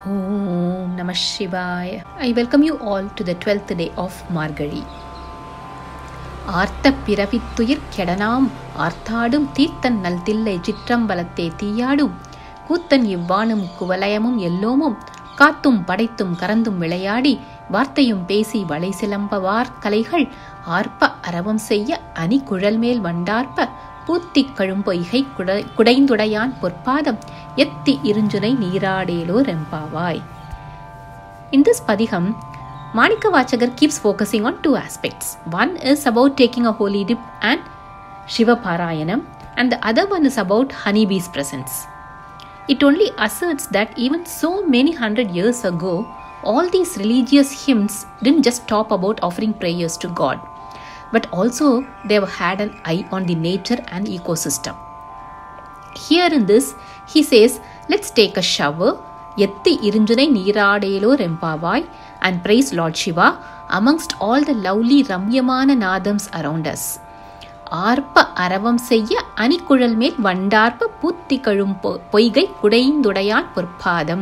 Om Namah Shivaya. I welcome you all to the 12th day of Margari. ஆர்த்த பிறவித்துயிர் கெடனாம் ஆர்த்தாடும் தீர்த்தன் நல் தில்லை சிற்றம்பலத்தே தீயாடும் கூத்தன் இவ்வானும் குவலயமும் எல்லோமும் காத்தும் படைத்தும் கறந்தும் விளையாடி வார்த்தையும் பேசி வளை சிலம்பவார் கலைகள் ஆர்ப்ப அரவம் செய்ய அணி குழல் மேல் வண்டார்ப்ப பூத்திக் கழும்பொய்கை குடை குடைந்துடையான் பொற்பாதம் எத்தி இருஞ்சுனை நீராடேலோ ரெம்பாவாய் In this padiham, Manika Vachakar keeps focusing on two aspects. One is about taking a holy dip and Shiva Parayanam, and the other one is about honeybee's presence. It only asserts that even so many hundred years ago, all these religious hymns didn't just talk about offering prayers to God, but also they had an eye on the nature and ecosystem. Here in this, he says, let's take a shower, எத்தி இருஞ்சுனை நீராடேலோ ரெம்பாவாய் and praise Lord Shiva amongst all the lovely ரம்யமான நாதம்ஸ் around us. ஆர்ப்ப அரவம் செய்ய அணிக்குழல் மேல் வண்டார்ப்ப பூத்தி கழும் பொ- பொய்கை குடைந்துடையான் பொற்பாதம்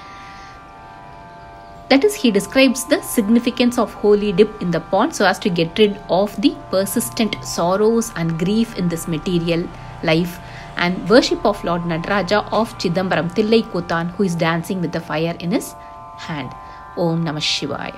that is, he describes the significance of holy dip in the pond so as to get rid of the persistent sorrows and grief in this material life and worship of Lord Nadraja of Chidambaram Tillai Kutan, who is dancing with the fire in his hand. Om Namah Shivaya.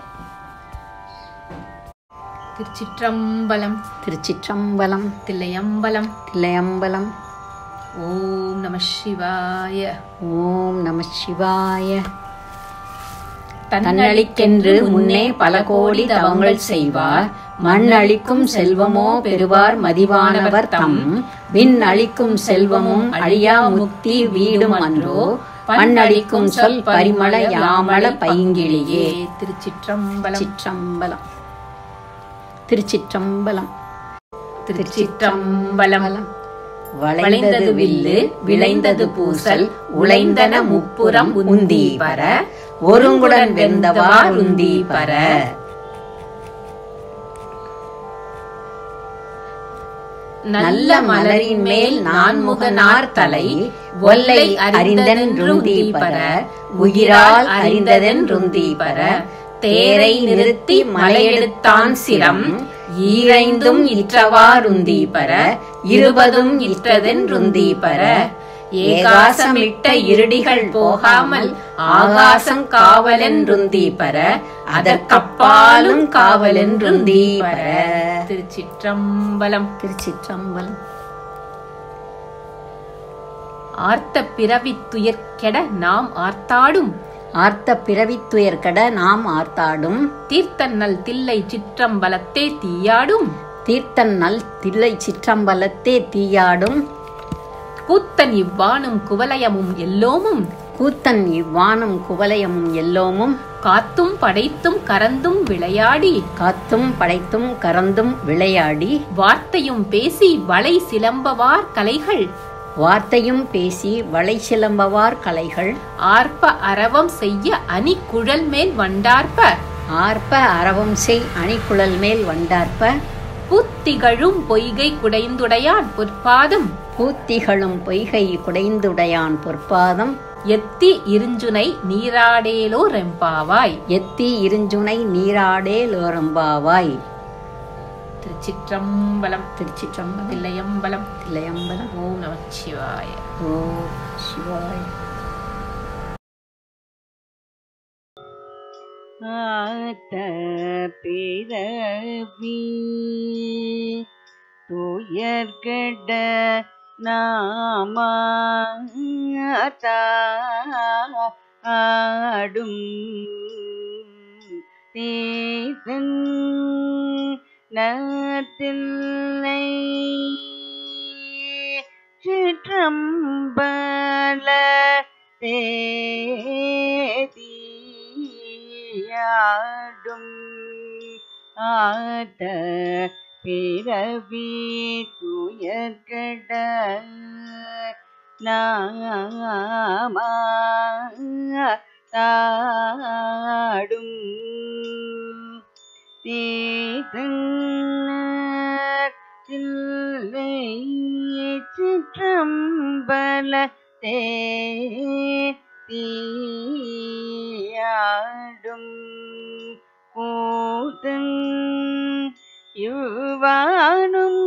திருச்சிற்றம்பலம் திருச்சிற்றம்பலம் தில்லையம்பலம் தில்லையம்பலம் ஓம் நம சிவாய ஓம் நம சிவாய தன்னளிக்கென்று முன்னே பல கோடி தவங்கள் செய்வார் மண்ணளிக்கும் செல்வமோ பெறுவார் மதிவானவர் தம் விண் அளிக்கும் செல்வமும் அழியா முக்தி வீடும் அன்றோ பண்ணளிக்கும் சொல் பரிமள யாமள பைங்கிளியே திருச்சிற்றம்பலம் சிற்றம்பலம் திருச்சிற்றம்பலம் திருச்சிற்றம்பலம் வளைந்தது வில்லு விளைந்தது பூசல் உழைந்தன முப்புறம் உந்தி பர ஒருங்குடன் வெந்தவார் உந்தி பர நல்ல மலரின் மேல் நான்முகனார் தலை ஒல்லை அறிந்தென்றுந்தி பர உயிரால் அறிந்ததென்றுந்தி பர தேரை நிறுத்தி மலையெடுத்தான் சிரம் ஈரைந்தும் இற்றவாருந்தி பர இருபதும் இற்றதென்றுந்தி பர ஏகாசமிட்ட இருடிகள் போகாமல் ஆகாசம் காவலென்றுந்தி பர அதற்கப்பாலும் காவலென்றுந்தி பர திருச்சிற்றம்பலம் திருச்சிற்றம்பலம் ஆர்த்த பிறவி துயர் கெட நாம் ஆர்த்தாடும் ஆர்த்த பிறவித்துயர் கட நாம் ஆர்த்தாடும் தீர்த்தன்னல் தில்லை சிற்றம்பலத்தே தீயாடும் தீர்த்தன் நல் தில்லை சிற்றம்பலத்தே தீயாடும் கூத்தன் இவ்வானும் குவலயமும் எல்லோமும் கூத்தன் இவ்வானும் குவலயமும் எல்லோமும் காத்தும் படைத்தும் கறந்தும் விளையாடி காத்தும் படைத்தும் கறந்தும் விளையாடி வார்த்தையும் பேசி வளை சிலம்பவார் கலைகள் வார்த்தையும் பேசி வளை சிலம்பவார் கலைகள் ஆர்ப்ப அரவம் செய்ய அணி குழல் மேல் வண்டார்ப்ப ஆர்ப்ப அரவம் செய் அணிக்குழல் மேல் வண்டார்ப்ப புத்திகழும் பொய்கை குடைந்துடையான் பொற்பாதம் பூத்திகளும் பொய்கை குடைந்துடையான் பொற்பாதம் எத்தி இருஞ்சுனை நீராடேலோ ரெம்பாவாய் எத்தி இருஞ்சுனை நீராடே லோரம்பாவாய் திருச்சிற்றம்பலம் திருச்சிற்றம்பலம் தில்லையம்பலம் தில்லையம்பலம் ஓம் நமச்சிவாய ஓ சிவாய் ஆத்த பிறவி துயர்கட நாமாடும் தேசன் நத்தில்லை சிற்றம்பல தேதியாடும் ஆத பிறவி துயர்கட நாமா தாடும் தேகல்லை சிற்றம்பல தே தீ ஆடும் கூத்தன் இவ்வானும்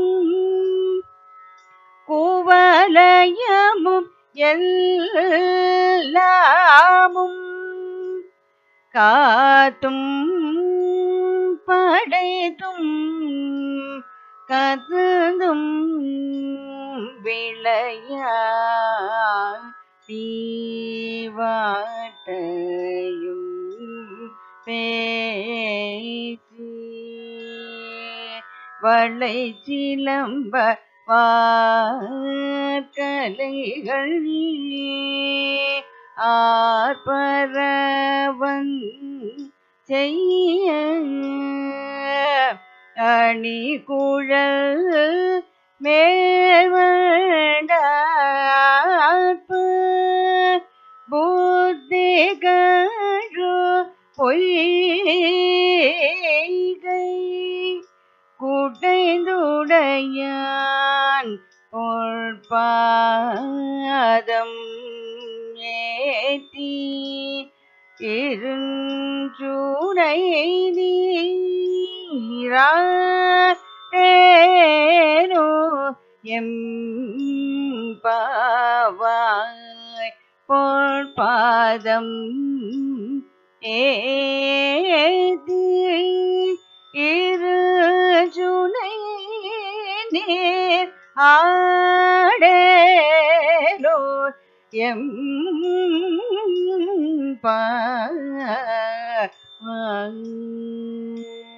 குவலயமும் எல்லாமும் காத்தும் படைத்தும் கத்துதும் விளையா தீவாட்டையும் பேசி வளை சிலம்ப வார்கலைகள் ஆர்பரவன் செய்ய அணி குழல் மேல்வடார்ப்பு புத்திகழு பொய்கை குடைந்துடையான் பொற்பாதம் ஏத்தி இருஞ்சூடை நீரோ எம் பாவாய் பொற்பாதம் ஏதி இரு ஜுனை நீர் ஆடேலோ எம் பா